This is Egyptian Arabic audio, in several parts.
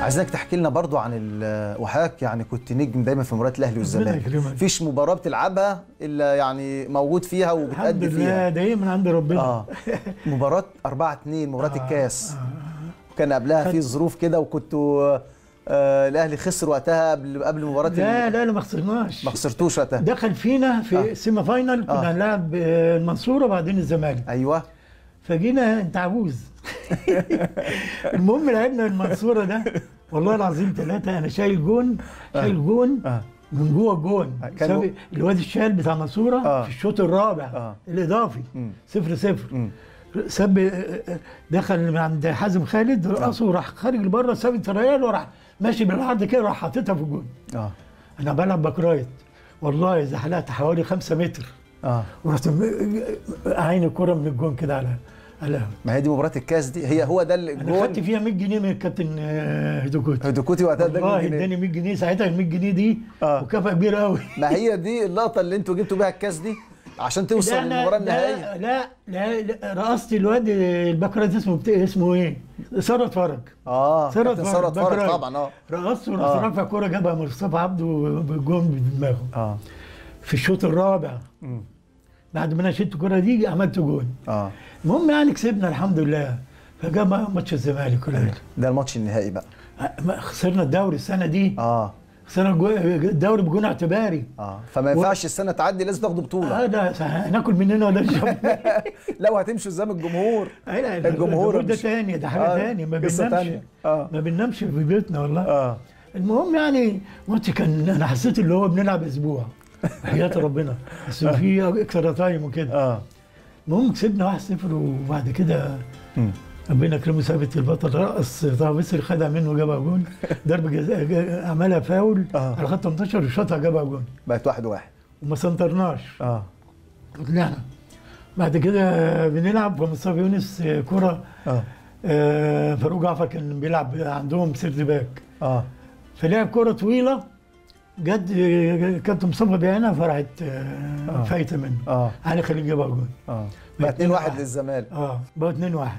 عايزينك تحكي لنا برضو عن ال- وحضرتك يعني كنت نجم دايما في مباريات الاهلي والزمالك يكرمك. مفيش مباراه بتلعبها الا يعني موجود فيها الحمد وبتأدي لله فيها ده من عند ربنا اه مباراه 4 2 مباراه آه، الكاس كان قبلها في ظروف كده وكنتوا آه الاهلي خسر وقتها قبل قبل مباراه لا ال- لا لا ما خسرناش ما خسرتوش وقتها دخل فينا في آه. سيمي فاينل كنا آه. هنلعب آه، المنصوره وبعدين الزمالك ايوه فجينا انت عجوز المهم لعبنا المنصوره ده والله العظيم ثلاثه انا شايل جون شايل جون اه من جوه الجون كانوا- ساب- الواد الشال بتاع المنصوره آه. في الشوط الرابع آه. الاضافي مم. صفر صفر مم. ساب دخل من عند حازم خالد رقصه وراح خارج لبره ساب التريال وراح ماشي بالعرض كده وراح حاططها في الجون اه انا بلعب باك رايت والله زحلقت حوالي خمسة متر اه ورحت م- عين الكرة من الجون كده على على ما هي دي مباراه الكاس دي هي هو ده انا خدت الجون فيها 100 جنيه من الكابتن آه، هدوكوت هدوكوتي وقتها ده والله مين جنيه؟ اداني 100 جنيه ساعتها ال 100 جنيه دي آه. مكافأة كبيرة قوي ما هي دي اللقطه اللي انتوا جبتوا بيها الكاس دي عشان توصل ده أنا- للمباراه ده- النهائيه لا لا, لا رقصت الواد الباك رايت اسمه بت... اسمه ايه؟ ثروت فرج اه ثروت كابتن فرج ثروت باك فرج رايت. طبعا اه رقصت آه. ورحت رافع كوره جابها مصطفى عبده بالجون بدماغه اه في الشوط الرابع مم. بعد ما انا شلت الكوره دي عملت جون اه المهم يعني كسبنا الحمد لله فجاء بقى ماتش الزمالك والاهلي ده الماتش النهائي بقى ما- خسرنا الدوري السنه دي اه خسرنا الجو- الدوري بجون اعتباري اه فما ينفعش السنه تعدي لازم تاخدوا بطوله هذا هناكل مننا ولا نشرب لو هتمشوا قدام الجمهور لا، الجمهور ده مش- تاني ده حاجه آه، تاني ما قصة بننامش تانية. آه. ما بننامش في بيوتنا والله اه المهم يعني ماتش كان انا حسيت اللي هو بنلعب اسبوع حياة ربنا بس في اكسترا تايم وكده اه المهم كسبنا 1-0 وبعد كده مم. ربنا كرمه ثابت البطل رقص طه بصري خدها منه وجابها جون ضرب جزاء جا- عملها فاول آه. على خط 18 وشاطها جابها جون بقت واحد واحد وما سنطرناش اه طلعنا بعد كده بنلعب فمصطفى يونس آه، كرة اه آه، فاروق جعفر كان بيلعب عندهم سيرد باك اه فلعب كرة طويلة جت آه، كابتن مصطفى بيعينها فرحت آه، آه. فايتة منه اه علي خليل جابها جون اه بقى 2 1 للزمالك اه بقى 2 1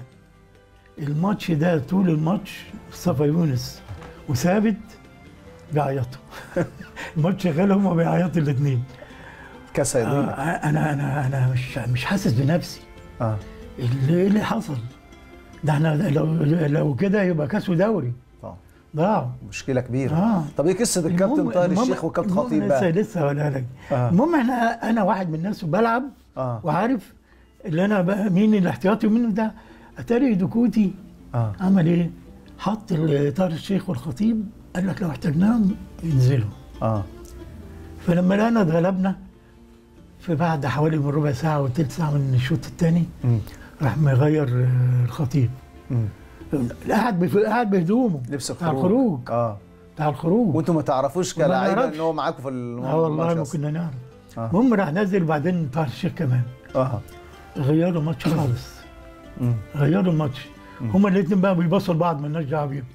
الماتش ده طول الماتش مصطفى يونس وثابت بيعيطوا الماتش شغال هم بيعيطوا الاثنين كاس آه هيضيع انا انا انا مش مش حاسس بنفسي اه اللي, إيه اللي حصل ده احنا لو لو كده يبقى كاس ودوري طبعا ضاع مشكله كبيره آه. طب ايه قصه الكابتن المهم- طاهر المهم- الشيخ والكابتن المهم خطيب لسه بقى لسه هقولها لك آه. المهم احنا انا واحد من الناس وبلعب اه وعارف اللي انا بقى مين الاحتياطي ومين ده اتاري دكوتي اه عمل ايه؟ حط ال- طاهر الشيخ والخطيب قال لك لو احتاجناهم ينزلوا اه فلما لقينا اتغلبنا في بعد حوالي من ربع ساعه وثلث ساعه من الشوط الثاني مم. راح مغير آه، الخطيب مم. قاعد بف- قاعد بهدومه لبس بتاع الخروج الخروج اه بتاع الخروج وانتوا ما تعرفوش ما كلاعيبه نعرفش. ان هو معاكم في الم- اه والله الماتش ما أصلاً. كنا نعرف آه. المهم راح نزل وبعدين طاهر الشيخ كمان اه غيروا الماتش خالص مم. غيروا الماتش هما الاثنين بقى بيبصوا لبعض مالناش دعوه بيهم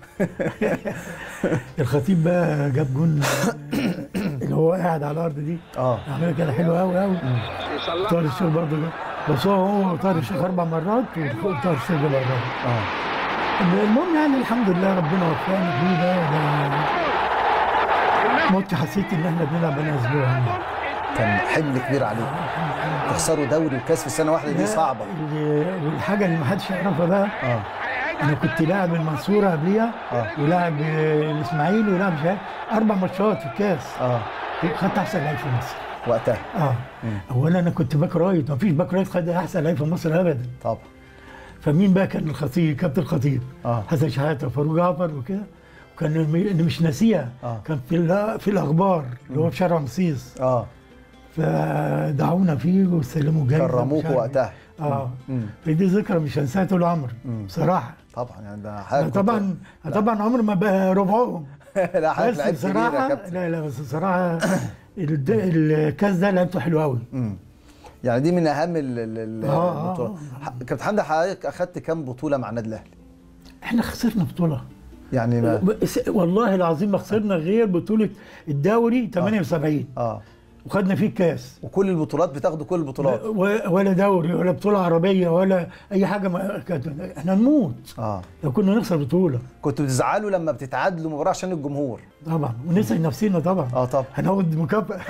الخطيب بقى جاب جون اللي هو قاعد على الارض دي اه عملها كده حلوه قوي قوي طاهر الشيخ برضه جاب بس هو هو طاهر الشيخ اربع مرات وطاهر الشيخ جاب اربعه اه المهم يعني الحمد لله ربنا وفقنا فيه ده ده ماتش حسيت ان احنا بنلعب بقالنا اسبوع يعني. كان حمل كبير عليك تخسروا دوري وكاس في سنه واحده دي صعبه ال- والحاجه اللي ما حدش يعرفها بقى اه انا كنت لاعب المنصوره قبليها اه ولاعب آه، الاسماعيلي ولاعب مش عارف اربع ماتشات في الكاس اه خدت احسن لعيب في مصر وقتها اه اولا انا كنت باك رايت ما فيش باك رايت خد احسن لعيب في مصر ابدا طبعا فمين بقى كان الخطيب كابتن الخطيب اه حسن شحاته وفاروق جعفر وكده وكان م- مش ناسيها آه. كان في ال- في الاخبار اللي هو في شارع رمسيس اه فدعونا فيه وسلموا جايزه مش كرموكوا عارف إيه. وقتها اه مم. فدي ذكرى مش هنساها طول عمري مم. بصراحه طبعا يعني ده أنا حاجه كنت- طبعا طبعا عمري ما بقى ربعهم لا حاجه بس لعيب كبير يا بصراحه كابتن لا لا بس بصراحه الد- الكاس ده لعبته حلو قوي مم. يعني دي من اهم ال- ال- ال- آه، آه، البطولات ح- كابتن حمدي حضرتك اخدت كام بطوله مع النادي الاهلي؟ احنا خسرنا بطوله يعني ما بس والله العظيم ما خسرنا غير بطوله الدوري 78 اه وخدنا فيه الكاس وكل البطولات بتاخدوا كل البطولات و- ولا دوري ولا بطوله عربيه ولا اي حاجه ما كانت احنا نموت اه لو كنا نخسر بطوله كنتوا بتزعلوا لما بتتعادلوا مباراه عشان الجمهور طبعا ونسعد نفسنا طبعا اه طبعا هناخد مكافاه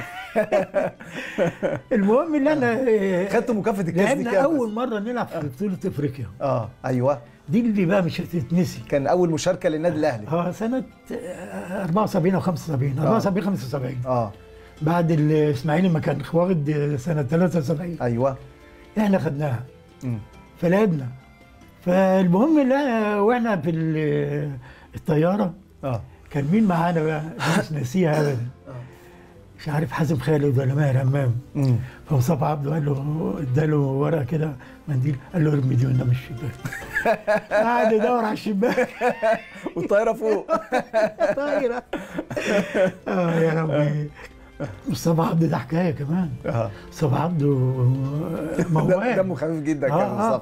المهم اللي احنا خدتوا مكافاه الكاس دي لعبنا كام اول مره نلعب في بطوله افريقيا اه ايوه دي اللي بقى مش هتتنسي كان اول مشاركه للنادي الاهلي اه سنه آه، 74 او 75 74 75 اه بعد الاسماعيلي ما كان واخد سنه 73 ايوه احنا خدناها مم. فلعبنا فالمهم لا واحنا في ال- الطياره اه كان مين معانا بقى مش ناسيها ابدا مش عارف حازم خالد ولا ماهر همام مم. فمصطفى عبده قال له اداله ورقه كده منديل قال له ارمي دي قدام الشباك قعد يدور على الشباك والطايره فوق طايره اه يا ربي مصطفى عبده ده حكايه كمان اه مصطفى عبده دم- موال دمه خفيف جدا كان آه، آه. مصطفى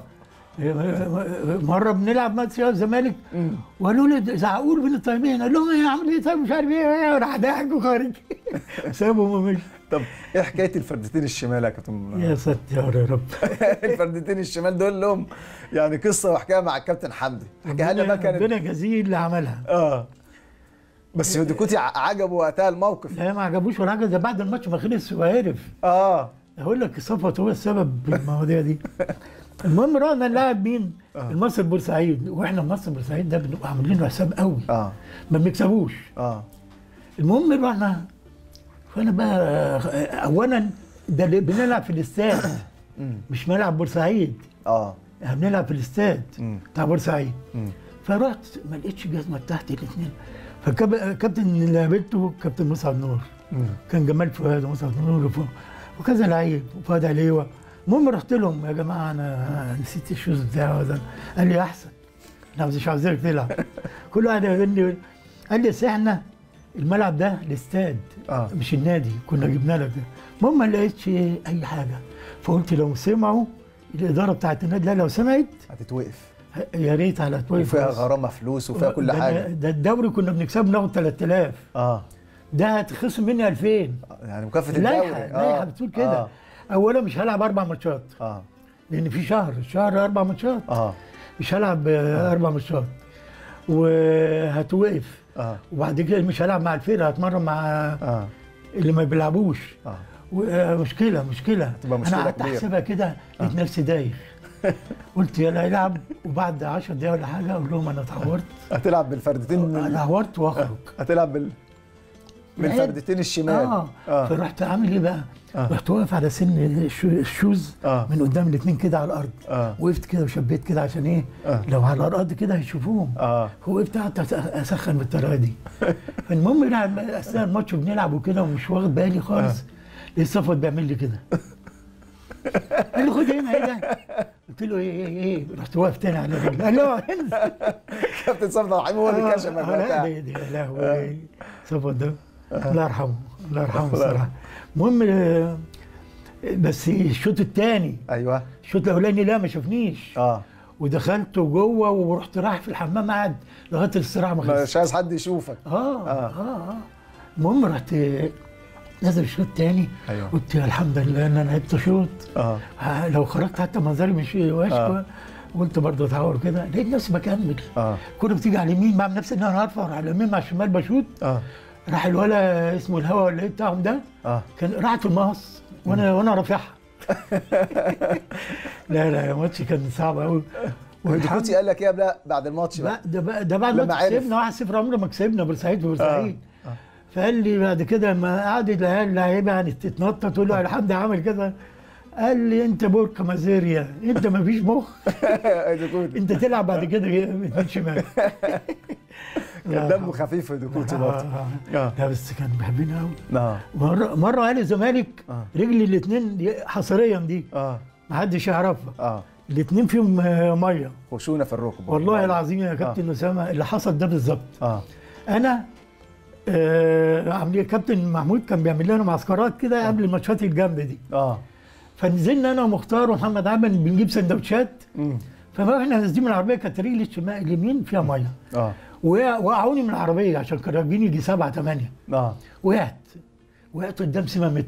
مره بنلعب ماتش يا الزمالك وقالوا لي زعقوا له بين الطيبين قال لهم يا عامل ايه طيب مش عارف ايه راح ضحك وخارج سابهم ومشي طب ايه حكايه الفردتين الشمال يا كابتن يا ستار يا رب الفردتين الشمال دول لهم يعني قصه وحكايه مع الكابتن حمدي حكاها لنا بقى كانت ربنا جزيه اللي عملها اه بس هدوكوتي ع- عجبه وقتها الموقف لا ما عجبوش ولا حاجه ده بعد الماتش ما خلص وعرف اه اقول لك صفوت هو السبب في المواضيع دي المهم رحنا نلعب مين؟ آه. المصري بورسعيد واحنا مصر بورسعيد ده بنبقى عاملين له حساب قوي اه ما بنكسبوش اه المهم رحنا فانا بقى اولا ده اللي بنلعب في الاستاد مم. مش ملعب بورسعيد اه احنا بنلعب في الاستاد مم. بتاع بورسعيد مم. فرحت ما لقيتش جزمه بتاعتي الاثنين فالكابتن اللي قابلته كابتن مصعب نور مم. كان جمال فؤاد ومصعب نور وف- وكذا لعيب وفؤاد عليوه المهم رحت لهم يا جماعه انا نسيت الشوز بتاعي ده قال لي احسن انا مش عاوزك تلعب كل واحد يقول لي قال لي أصل احنا الملعب ده الاستاد آه. مش النادي كنا جبنا لك ده المهم ما لقيتش اي حاجه فقلت لو سمعوا الاداره بتاعت النادي لا لو سمعت هتتوقف يا ريت على تويف وفيها غرامه فلوس وفيها كل ده- حاجه ده الدوري كنا بنكسبه ناخد 3000 اه ده هتخصم مني 2000 يعني مكافاه الدوري اللائحه اللائحه بتقول كده اه اولا مش هلعب اربع ماتشات اه لان في شهر شهر اربع ماتشات اه مش هلعب آه، اربع ماتشات وهتوقف اه وبعد كده مش هلعب مع الفرقه هتمرن مع اه اللي ما بيلعبوش اه و- آه، مشكله مشكله تبقى مشكلة انا قعدت كبيرة. احسبها كده لقيت نفسي دايخ قلت يلا يلعب وبعد 10 دقايق ولا حاجه اقول لهم انا اتعورت هتلعب بالفردتين انا اتعورت واخرج هتلعب بال بالفردتين الشمال اه, اه فرحت عامل ايه بقى؟ آه. رحت واقف على سن الشو- الشوز آه. من قدام الاثنين كده على الارض اه وقفت كده وشبيت كده عشان ايه؟ آه. لو على الارض كده هيشوفوهم اه وقفت قعدت أس- اسخن بالطريقه دي فالمهم نلعب اثناء الماتش بنلعب وكده ومش واخد بالي خالص لقيت صفوت بيعمل لي كده قال لي خد هنا ايه ده؟ قلت له ايه ايه ايه رحت واقف تاني على رجلي قال له انزل كابتن صفد رحيم هو اللي كشفك آه، لا وقتها دي دي يا لهوي صفوت ده الله يرحمه الله يرحمه الصراحه المهم آه، بس الشوط الثاني ايوه الشوط الاولاني لا ما شافنيش اه ودخلت جوه ورحت رايح في الحمام قاعد لغايه الاستراحه ما خلصت مش عايز حد يشوفك اه اه اه المهم رحت نزل الشوط الثاني ايوه قلت الحمد لله ان انا لعبت شوط اه آه، لو خرجت حتى منظري مش وحش آه. قلت برضه اتعور كده لقيت نفسي بكمل اه كنت بتيجي على اليمين بعمل نفسي ان انا هرفع على اليمين مع الشمال بشوط اه راح الولا اسمه الهوا ولا ايه بتاعهم ده اه كان راحت في المقص وانا وانا رافعها لا لا الماتش كان صعب قوي هدوكوتي قال لك ايه بقى بعد الماتش بقى ده بقى ده بعد لما ما عرف. كسبنا 1-0 عمره ما كسبنا بورسعيد في بورسعيد آه. فقال لي بعد كده لما قعدت العيال اللعيبه يعني تتنطط تقول له الحمد عمل كده قال لي انت بوركا مازيريا انت ما فيش مخ هدوكوتي انت تلعب بعد كده من شمال كان دمه خفيف هدوكوتي برضه آه. اه لا بس كان بيحبنا قوي اه مره مره قال الزمالك آه. رجلي الاثنين حصريا دي اه ما حدش يعرفها اه الاثنين فيهم آه، ميه خشونه في الركب والله العظيم يا كابتن اسامه اللي حصل ده بالظبط اه انا آه عاملين كابتن محمود كان بيعمل لنا معسكرات كده قبل الماتشات الجامده دي اه فنزلنا انا ومختار ومحمد عبد بنجيب سندوتشات امم فاحنا نازلين من العربيه كانت رجلي الشمال اليمين فيها ميه اه وقع- وقعوني من العربيه عشان كانوا راكبين يجي سبعه ثمانيه اه وقعت وقعت قدام سيما مترو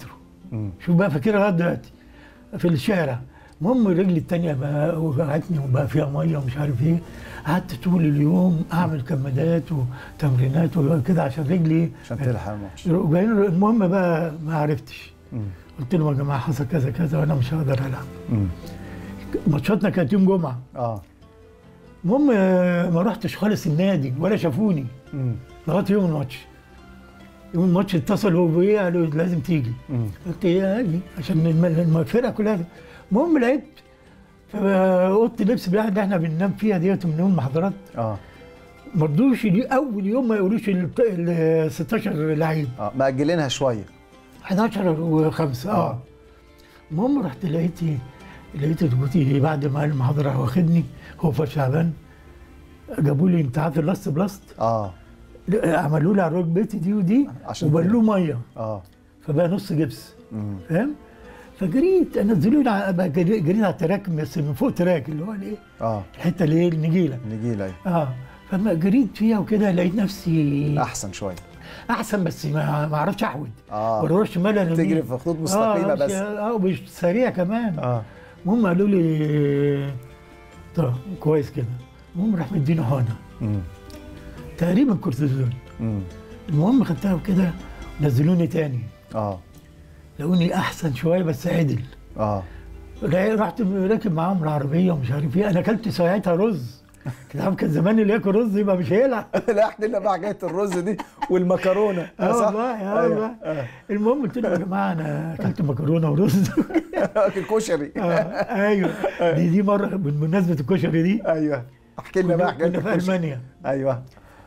مم. شوف بقى فاكرها لغايه دلوقتي في الشارع المهم رجلي التانية بقى وجعتني وبقى فيها ميه ومش عارف ايه قعدت طول اليوم اعمل كمادات وتمرينات وكده عشان رجلي عشان تلحق الماتش وبعدين المهم بقى ما عرفتش مم. قلت لهم يا جماعه حصل كذا كذا وانا مش هقدر العب مم. ماتشاتنا كانت يوم جمعه اه المهم آه، ما رحتش خالص النادي ولا شافوني مم. لغايه يوم الماتش يوم الماتش اتصلوا بيا قالوا لازم تيجي مم. قلت ايه اجي عشان الم- الم- الفرقه كلها المهم لعبت فاوضه اللبس بقى اللي احنا بننام فيها ديت من يوم المحاضرات اه ما رضوش يجي- اول يوم ما يقولوش ال ال 16 لعيب اه مأجلينها شويه 11 و5 اه آه. المهم رحت لقيت لقيت دكتوري بعد ما المحاضره واخدني هو في شعبان جابوا لي انت عارف اللاست بلاست اه عملوا لي على ركبتي دي ودي عشان وبلوه ميه اه فبقى نص جبس مم. فاهم فجريت نزلوني على بقى جري- جريت على التراك بس من فوق تراك اللي هو الايه اه الحته اللي هي النجيله نجيله ايوه اه فما جريت فيها وكده لقيت نفسي احسن شويه احسن بس ما ما اعرفش احود اه والروح شمال أنا تجري يمين. في خطوط مستقيمه اه بس اه ومش سريع كمان اه المهم قالوا لي طب كويس كده المهم راح مديني حقنه مم. تقريبا كورتيزون مم. المهم خدتها وكده نزلوني تاني اه لقوني احسن شويه بس عدل اه لا- رحت راكب معاهم العربيه ومش عارف ايه انا اكلت ساعتها رز كده عم كان زمان اللي ياكل رز يبقى مش هيلعب لا احكي لنا بقى حكايه الرز دي والمكرونه اه صح؟ والله اه أيوة. والله المهم قلت لهم يا جماعه انا اكلت مكرونه ورز الكشري آه ايوه دي دي مره بمناسبه الكشري دي ايوه احكي لنا بقى حكايه كنا في الكشري المانيا ايوه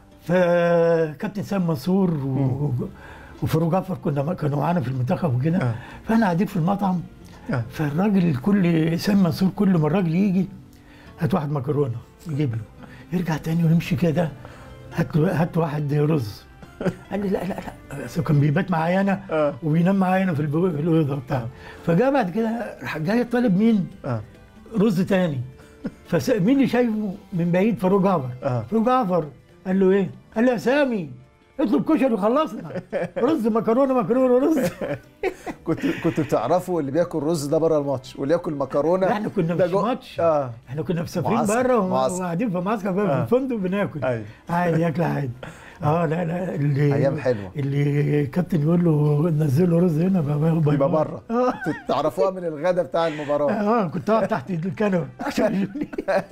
فكابتن سام منصور و... وفاروق جعفر كنا كانوا معانا في المنتخب وكده آه. فاحنا قاعدين في المطعم آه. فالراجل كل سام منصور كل ما الراجل يجي هات واحد مكرونه يجيب له يرجع تاني ويمشي كده هات له هات واحد رز قال لي لا لا لا بس كان بيبات معايا انا آه. وبينام معايا انا في البو- في الاوضه بتاعه فجاء بعد كده راح جاي طالب مين؟ اه رز تاني فمين اللي شايفه من بعيد فاروق جعفر آه. فاروق جعفر قال له ايه؟ قال له يا سامي اطلب كشري وخلصنا رز مكرونه مكرونه رز كنت كنت بتعرفوا اللي بياكل رز ده بره الماتش واللي ياكل مكرونه احنا كنا ده مش جو- ماتش اه احنا كنا مسافرين معسكر، بره معسكر. وقاعدين في معسكر بقى آه. في الفندق بناكل ايوه عادي ياكل عادي اه لا لا اللي أيام حلوة. اللي الكابتن يقول له نزل له رز هنا بقى يبقى بره اه تعرفوها من الغدا بتاع المباراه اه كنت اقعد تحت الكنبه عشان يشوفني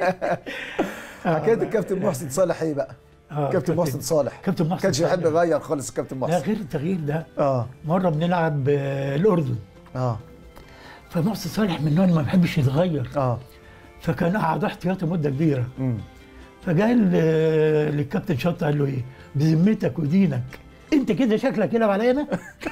حكايه الكابتن محسن صالح ايه بقى؟ آه، كابتن محسن صالح كابتن محسن كانش يحب صالح. يغير خالص الكابتن لا محسن غير التغيير ده اه مره بنلعب آه، الاردن اه فمحسن صالح من النوع اللي ما بيحبش يتغير اه فكان قعد احتياطي مده كبيره امم فجاء ال- للكابتن شطه قال له ايه بذمتك ودينك انت كده شكلك يلعب علينا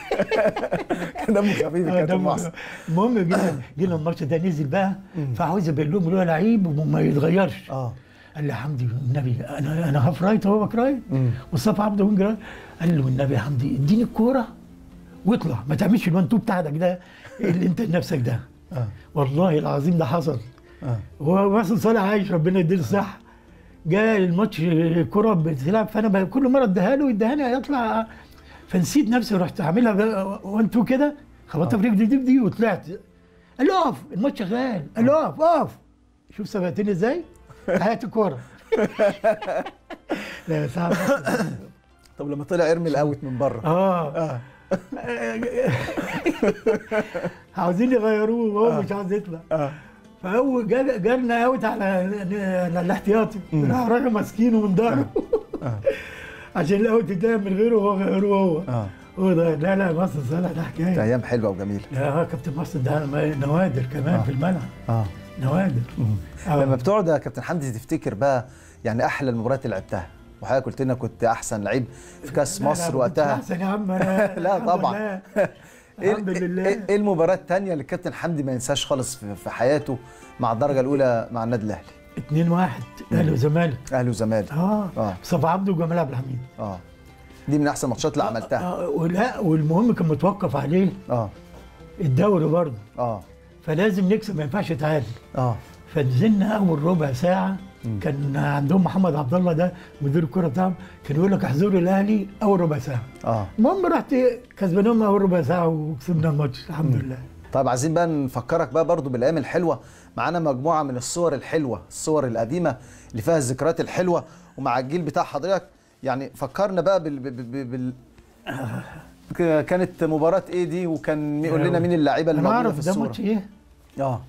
دمه خفيف آه، الكابتن دمه- محسن المهم جينا جينا الماتش ده نزل بقى فعاوز ابين لهم اللي هو لعيب وما يتغيرش اه قال لي يا حمدي والنبي انا انا هاف رايت وهو باك رايت مم. مصطفى عبده وينج رايت قال له والنبي يا حمدي اديني الكوره واطلع ما تعملش الوان تو بتاعتك ده اللي انت نفسك ده اه والله العظيم ده حصل اه هو محسن صالح عايش ربنا يديله الصحه جاء الماتش الكره بتلعب فانا بقى كل مره اديها له يديها لي يطلع فنسيت نفسي رحت عاملها 1 2 كده خبطتها في رجلي دي دي وطلعت قال له اقف الماتش شغال قال له اقف اقف شوف سبقتني ازاي حياتي كوره لا صعب طب لما طلع ارمي الاوت من بره اه اه عاوزين يغيروه وهو مش عاوز يطلع اه فهو جا- جالنا اوت على على الاحتياطي راح راجل ماسكينه من ظهره عشان الاوت ده من غيره هو غيره هو اه هو ده لا لا مصر صالح ده ده حكايه ايام حلوه وجميله لا كابتن مصر ده نوادر كمان آه. في الملعب اه نوادر آه. لما بتقعد يا كابتن حمدي تفتكر بقى يعني احلى المباريات اللي لعبتها وحضرتك قلت لنا كنت احسن لعيب في كاس لا، لا، مصر ما كنتش وقتها احسن يا عم انا لا الحمد طبعا. لله. ايه الحمد إيه- لله ايه إيه المباراه الثانيه اللي الكابتن حمدي ما ينساش خالص في في حياته مع الدرجه الاولى مع النادي الاهلي 2 1 اهلي وزمالك اهلي وزمالك اه اه مصطفى عبده وجمال عبد الحميد اه دي من احسن الماتشات اللي عملتها آه ولا والمهم كان متوقف عليه اه الدوري برضه اه فلازم نكسب ما ينفعش تعادل اه فنزلنا اول ربع ساعه كان عندهم محمد عبد الله ده مدير الكره بتاعهم كان يقول لك احذروا الاهلي اول ربع ساعه اه المهم رحت كسبانهم اول ربع ساعه وكسبنا الماتش الحمد لله طيب عايزين بقى نفكرك بقى برضو بالايام الحلوه معانا مجموعه من الصور الحلوه الصور القديمه اللي فيها الذكريات الحلوه ومع الجيل بتاع حضرتك يعني فكرنا بقى بال, بال... بال... بال... ك- كانت مباراة ايه دي وكان يقول لنا مين اللعيبة اللي انا موجودة في اعرف ده الصورة ماتش ايه اه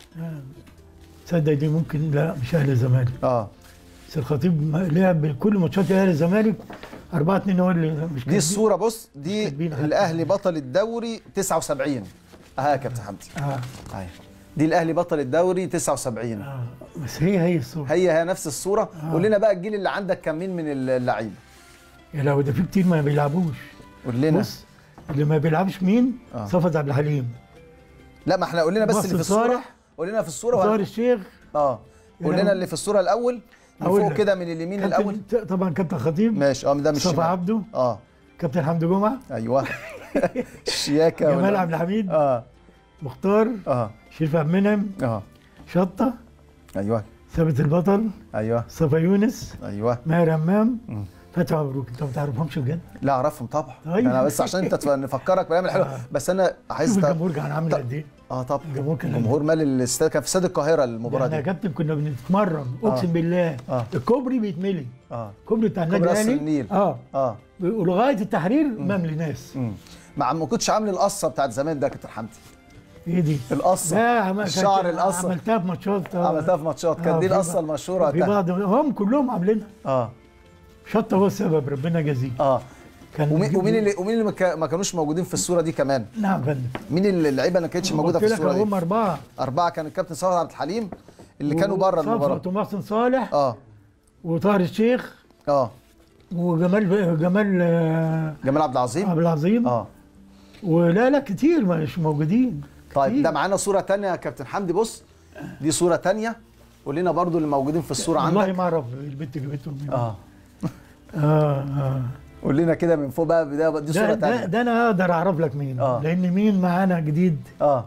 تصدق دي ممكن لا مش اهلي الزمالك اه بس الخطيب ما- لعب كل ماتشات اهلي الزمالك 4 2 هو اللي مش دي الصورة بص دي كاتبين حتى. الاهلي بطل الدوري 79 اها يا كابتن حمدي اه اهي دي الاهلي بطل الدوري 79 اه بس هي هي الصوره هي هي نفس الصورة قول لنا بقى الجيل اللي عندك كان مين من اللعيبة يا لو ده في كتير ما بيلعبوش قول لنا بص اللي ما بيلعبش مين؟ آه. صفد عبد الحليم لا ما احنا قول لنا بس اللي في ناصر الصورة صالح. قول لنا في الصورة طاهر وهن- الشيخ اه قول لنا اللي في الصورة الأول من أقول فوق لك. كده من اليمين الأول كابتن طبعا كابتن خطيب ماشي اه ده مش مصطفى شمال. عبده اه كابتن حمدي جمعه ايوه الشياكة جمال ولا- عبد الحميد اه مختار اه شريف عبد المنعم اه شطه ايوه ثابت البطل ايوه صفا يونس ايوه ماهر همام مم. فتحي مبروك انت ما تعرفهمش بجد لا اعرفهم طبعا طيب. انا بس عشان انت تف- نفكرك بالايام الحلوه آه. بس انا عايز شوف ت- الجمهور كان عامل طب- قد ايه اه طبعا الجمهور كان الجمهور مال الاستاد كان في استاد القاهره المباراه احنا يا دي كابتن كنا بنتمرن اقسم بالله آه. الكوبري بيتملي اه الكوبري بتاع النادي كوبري قصر الاهلي النيل. اه اه ولغايه التحرير مملي ناس امم مع ما كنتش عامل القصه بتاعت زمان ده يا كابتن حمدي ايه دي؟ القصه لا عم- الشعر كانت- القصه عملتها في ماتشات آه. عملتها في ماتشات آه، كانت دي في القصه بعض- المشهوره في وقتها بعض هم كلهم عاملينها اه شطه هو السبب ربنا يجازيه اه كان ومين بيجيب- ومين اللي ومين اللي ما كا- ما كانوش موجودين في الصوره دي كمان نعم يا فندم مين اللي- اللعيبه اللي ما كانتش موجوده في قلت لك الصوره هم دي اربعه اربعه كان الكابتن صالح عبد الحليم اللي كانوا بره المباراه صفوت ومحسن صالح اه وطاهر الشيخ اه وجمال جمال آه، جمال عبد العظيم عبد العظيم اه ولا لا كتير مش موجودين طيب كتير. ده معانا صوره تانية يا كابتن حمدي بص دي صوره تانية قول لنا برضو اللي موجودين في الصوره والله عندك ما اعرف البنت جابتهم منين اه اه اه قول لنا كده من فوق بقى ده دي صوره ده, ده, تانية ده انا اقدر اعرف لك مين آه. لان مين معانا جديد اه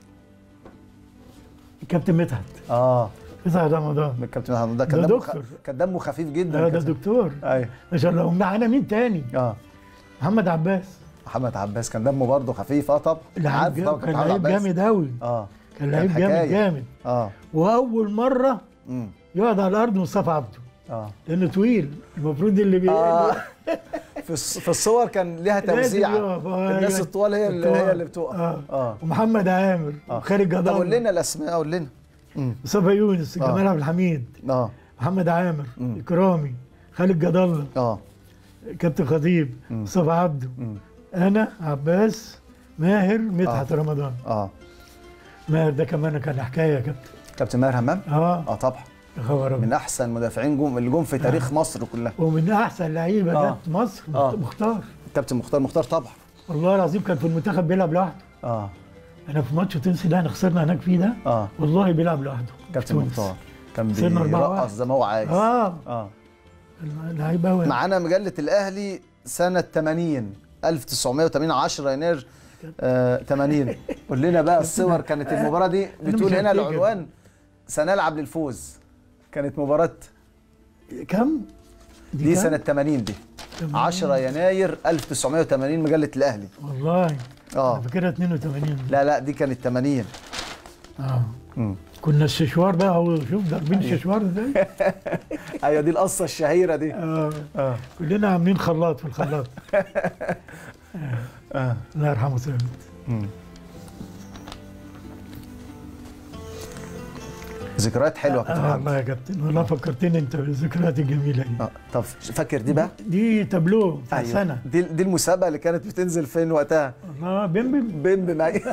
كابتن مدحت اه مدحت رمضان الكابتن محمد ده كان ده دمه خ... دكتور. كان دمه خفيف جدا لا ده كابتن. دكتور ايوه ما شاء الله ومعانا مين تاني اه محمد عباس محمد عباس كان دمه برضه خفيف اه طبعا لعيب عارف جامد- طبعا كان محمد لعيب عباس. جامد قوي اه كان لعيب حكاية. جامد جامد اه واول مره امم يقعد على الارض مصطفى عبده اه لانه طويل المفروض اللي بي اه في الص- في الصور كان ليها لازم توزيع يقف. آه، الناس أيوة. الطوال هي اللي الطوال. هي اللي بتقف اه اه ومحمد عامر آه. وخالد طب قول جدار لنا الاسماء قول لنا امم مصطفى يونس آه. جمال عبد الحميد اه محمد عامر مم. اكرامي خالد جدار اه كابتن خطيب مم. مصطفى عبده مم. انا عباس ماهر مدحت رمضان اه ماهر ده كمان كان حكايه يا كابتن كابتن ماهر همام اه اه طبعا يا خبر أبيض. من احسن مدافعين جم اللي جم في تاريخ مصر كلها ومن احسن لعيبه آه. جت مصر آه. مختار كابتن مختار مختار طبعا والله العظيم كان في المنتخب بيلعب لوحده اه انا في ماتش تونس اللي احنا خسرنا هناك فيه ده اه والله بيلعب لوحده كابتن تونس. مختار كان خسرنا أربعة بيرقص واحد. زي ما هو عايز اه اه لعيب قوي معانا مجلة الأهلي سنة 80 1980 10 يناير آه 80 قول لنا بقى الصور كانت المباراة دي مش بتقول هنا هفتكر. العنوان سنلعب للفوز كانت مباراة كم؟ دي كم؟ سنة 80 دي 10 يناير 1980 مجلة الأهلي والله اه انا فاكرها 82 لا لا دي كانت 80 اه مم. كنا الششوار بقى هو شوف ضاربين الششوار ازاي ايوه دي القصة الشهيرة دي آه. اه كلنا عاملين خلاط في الخلاط اه الله يرحمه ثابت مم. ذكريات حلوة يا كابتن آه محمد والله يا كابتن والله فكرتني انت بالذكريات الجميله دي اه طب فاكر دي بقى؟ دي تابلو بتاع ايوه سنه دي دي المسابقة اللي كانت بتنزل فين وقتها؟ الله بيم بيم بيم معي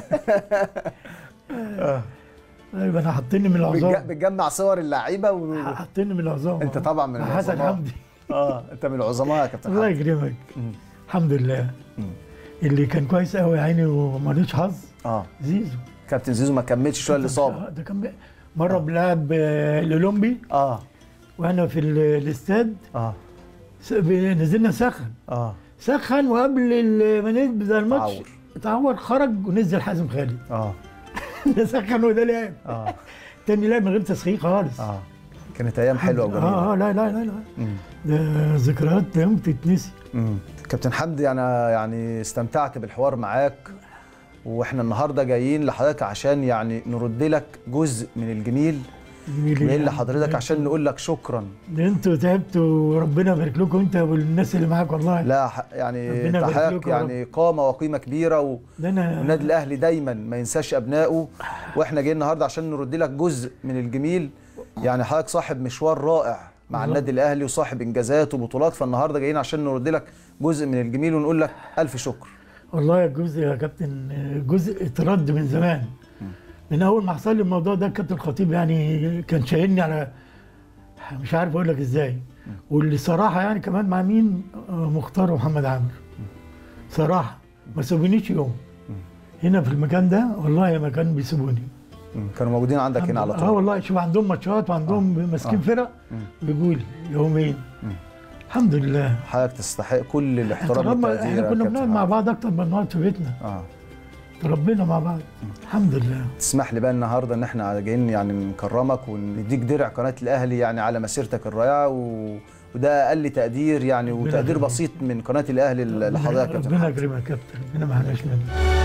طيب انا حاطيني من بتج- العظام بتجمع صور اللعيبه و... حطني من العظام انت طبعا من مع حسن العظماء. حمدي اه انت من العظماء يا كابتن الله حمدي يكرمك مم. الحمد لله مم. اللي كان كويس قوي يا عيني ومالوش حظ اه زيزو كابتن زيزو ما كملش شويه الاصابه آه، ده كان بي- مره بلعب آه، الاولمبي اه وانا في ال- الاستاد اه س- ب- نزلنا سخن اه سخن وقبل ال- ما نبدا الماتش تعور. اتعور خرج ونزل حازم خالد اه ده سخن وده لعب اه تاني لعب من غير تسخين خالص اه كانت ايام حلوه وجميله اه اه لا لا لا لا مم. ده ذكريات لا يمكن تتنسي مم. كابتن حمدي انا يعني استمتعت بالحوار معاك واحنا النهارده جايين لحضرتك عشان يعني نرد لك جزء من الجميل جميل جايين يعني. لحضرتك عشان نقول لك شكرا ده انتوا تعبتوا وربنا يبارك لكم انت والناس اللي معاك والله لا ح- يعني ربنا يبارك تحقق لكم يا يعني قامه وقيمه كبيره و... ده انا والنادي الاهلي دايما ما ينساش ابنائه واحنا جايين النهارده عشان نرد لك جزء من الجميل يعني حضرتك صاحب مشوار رائع مع بالظبط. النادي الاهلي وصاحب انجازات وبطولات فالنهارده جايين عشان نرد لك جزء من الجميل ونقول لك الف شكر والله الجزء يا كابتن جزء اترد من زمان من اول ما حصل لي الموضوع ده الكابتن الخطيب يعني كان شايلني على مش عارف اقول لك ازاي واللي صراحه يعني كمان مع مين آه، مختار ومحمد عامر صراحه ما سابونيش يوم هنا في المكان ده والله ما كانوا بيسيبوني مم. كانوا موجودين عندك هنا على اه طول والله شوف عندهم ماتشات وعندهم ماسكين آه. فرق مم. بيجوا لي يومين مم. الحمد لله حضرتك تستحق كل الاحترام احنا والتقدير احنا يا كنا كابتن بنقعد مع حمدي. بعض اكتر ما بنقعد في بيتنا اه ربنا مع بعض الحمد لله تسمح لي بقى النهارده ان احنا جايين يعني نكرمك ونديك درع قناه الاهلي يعني على مسيرتك الرائعه و... وده اقل تقدير يعني ربنا وتقدير يخليك. بسيط من قناه الاهلي ل- لحضرتك يا كابتن ربنا حمدي. يكرمك يا كابتن ربنا ما حرمناش منك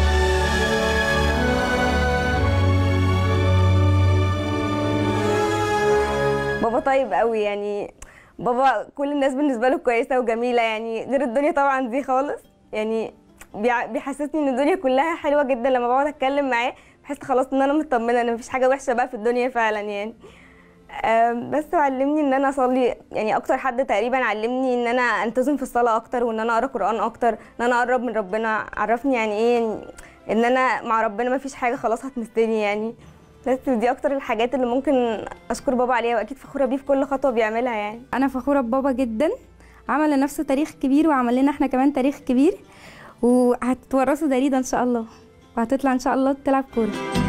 بابا طيب قوي يعني بابا كل الناس بالنسبه له كويسه وجميله يعني غير الدنيا طبعا دي خالص يعني بيع- بيحسسني ان الدنيا كلها حلوه جدا لما بقعد اتكلم معاه بحس خلاص ان انا مطمنه ان مفيش حاجه وحشه بقى في الدنيا فعلا يعني أم، بس علمني ان انا اصلي يعني اكتر حد تقريبا علمني ان انا انتظم في الصلاه اكتر وان انا اقرا قران اكتر ان انا اقرب من ربنا عرفني يعني ايه ان انا مع ربنا مفيش حاجه خلاص هتمسني يعني بس دي اكتر الحاجات اللي ممكن اشكر بابا عليها واكيد فخوره بيه في كل خطوه بيعملها يعني انا فخوره ببابا جدا عمل لنفسه تاريخ كبير وعمل لنا احنا كمان تاريخ كبير وهتورثه ده ليه ده ان شاء الله وهتطلع ان شاء الله تلعب كوره